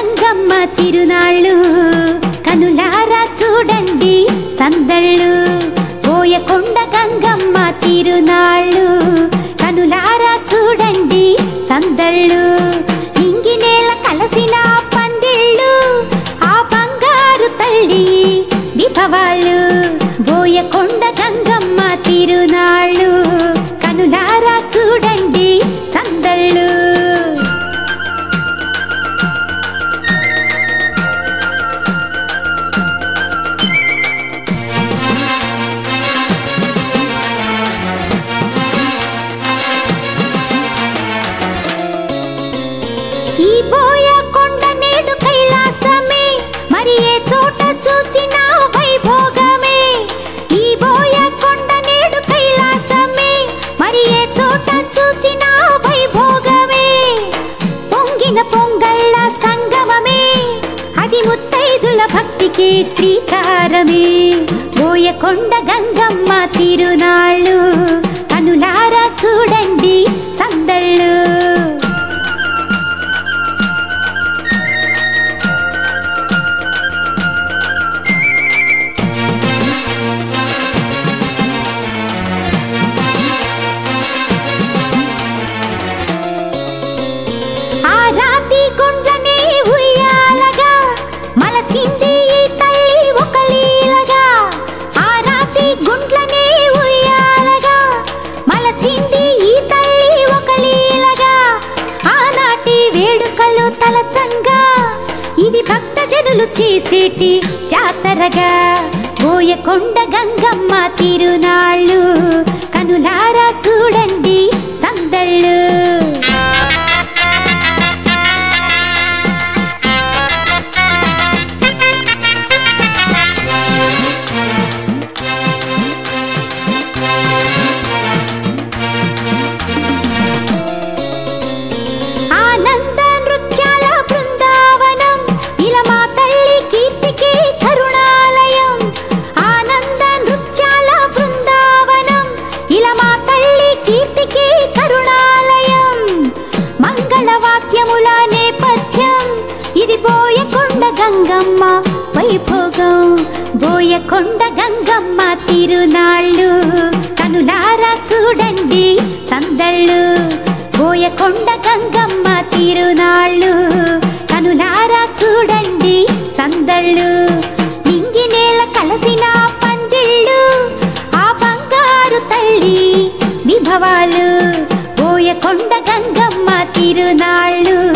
గంగమ్మ తిరునాళ్ళు కనులారా చూడండి సందళ్ళు పోయకొండ గంగమ్మ తిరునాళ్ళు కనులారా చూడండి సందళ్ళు ఇంగినేల కలసిన పందిళ్ళు ఆ బంగారు తల్లి విభవాళ్ళు బోయకొండ గంగమ్మ తిరునాళ్ళు కనులారా చూడండి సందళ్ళు ఈ బోయ కొండ నేడు కైలాసమే మరి ఏ చోట చూచినా వైభోగమే ఈ బోయ కొండ నేడు కైలాసమే మరి ఏ చోట చూచినా వైభోగమే పొంగిన పొంగళ్ళ సంగమమే అది ముత్తైదుల భక్తికి శ్రీకారమే బోయకొండ గంగమ్మ తిరునాళ్ళు కనులారా చూడండి సందళ్ళు ఆ రాతి గుండ్లనే ఉయ్యాలగా మలచింది ఈ తల్లి ఒక లీలగా ఆ రాతి గుండ్లనే ఉయ్యాలగా మలచింది ఈ తల్లి ఒక లీలగా ఆనాటి వేడుకలు తలచంగా ఇది భక్తజనులు చేసేటి జాతరగా బోయకొండ గంగమ్మ తిరునాళ్ళు కనులారా చూడండి సందళ్ళు ఆనంద నృత్యాల బృందావనం ఇలా మా తల్లి కీర్తికి కరుణాలయం ఆనంద నృత్యాల బృందావనం ఇలా మా తల్లి కీర్తికి కరుణాలయం మంగళవాద్యముల నేపథ్యం ఇది బోయకొండ గంగమ్మ వైభోగం బోయకొండ గంగమ్మ తిరునాళ్ళు కనులారా చూడండి సందళ్ళు బోయకొండ గంగమ్మ తిరునాళ్ళు కనులారా చూడండి సందళ్ళు నింగినేల కలసిన పందిళ్ళు ఆ బంగారు తల్లి విభవాలు బోయకొండ గంగమ్మ తిరునాళ్ళు